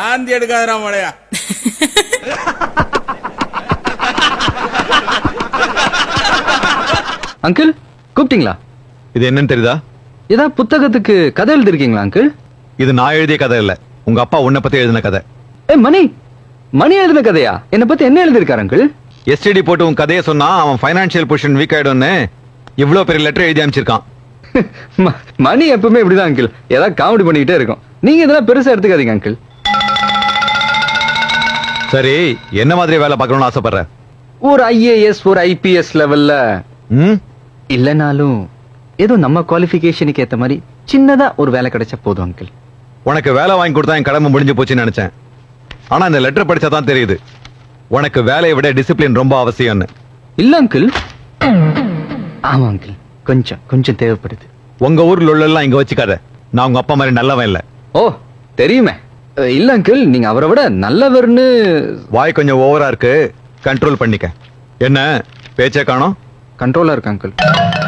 வாந்தி எடுக்காதடா மழையா அங்கிள் கூப்பிட்டீங்களா இது என்னன்னு தெரியுதா ஏதாவது புத்தகத்துக்கு கதை எழுதிருக்கீங்களா அங்கிள் இது நான் எழுதிய கதை இல்ல உங்க அப்பா உன்னை பத்தி எழுதின கதை ஏ மணி மணி எழுதின கதையா என்னை பத்தி என்ன எழுதிருக்காரு அங்கிள் எஸ்டிடி போட்டு உன் கதையை சொன்னா அவன் ஃபைனான்சியல் பொசிஷன் வீக் ஆயிடும்னு இவ்ளோ பெரிய லெட்டர் எழுதி அமைச்சிருக்கான் ம- மணி எப்பவுமே இப்படிதான் அங்கிள் ஏதாவது காமெடி பண்ணிக்கிட்டே இருக்கும் நீங்க இதெல்லாம் பெருசா எடுத்துக்காதீங்க அங்கிள் சரி என்ன மாதிரி வேலை பார்க்கணும்னு ஆசைப்படுற ஒரு ஐஏஎஸ் ஒரு ஐபிஎஸ் லெவல்ல ம் இல்லைனாலும் ஏதோ நம்ம குவாலிஃபிகேஷனுக்கு ஏத்த மாதிரி சின்னதா ஒரு வேலை கிடைச்சா போதும் அங்கிள் உனக்கு வேலை வாங்கி கொடுத்தா என் கடமை முடிஞ்சு போச்சுன்னு நினைச்சேன் ஆனா இந்த லெட்டர் படிச்சா தான் தெரியுது உனக்கு வேலையை விட டிசிப்ளின் ரொம்ப அவசியம்னு இல்ல அங்கிள் ஆமா அங்கிள் கொஞ்சம் கொஞ்சம் தேவைப்படுது உங்க ஊர்ல உள்ளெல்லாம் இங்க வச்சுக்காத நான் உங்க அப்பா மாதிரி நல்லவன் இல்ல ஓ தெரியுமே அஹ், இல்ல அங்கிள் நீங்க அவரை விட நல்லவர்னு வாய் கொஞ்சம் ஓவரா இருக்கு கண்ட்ரோல் பண்ணிக்க என்ன பேச்சே காணோம் கண்ட்ரோலா இருக்கு அங்கிள்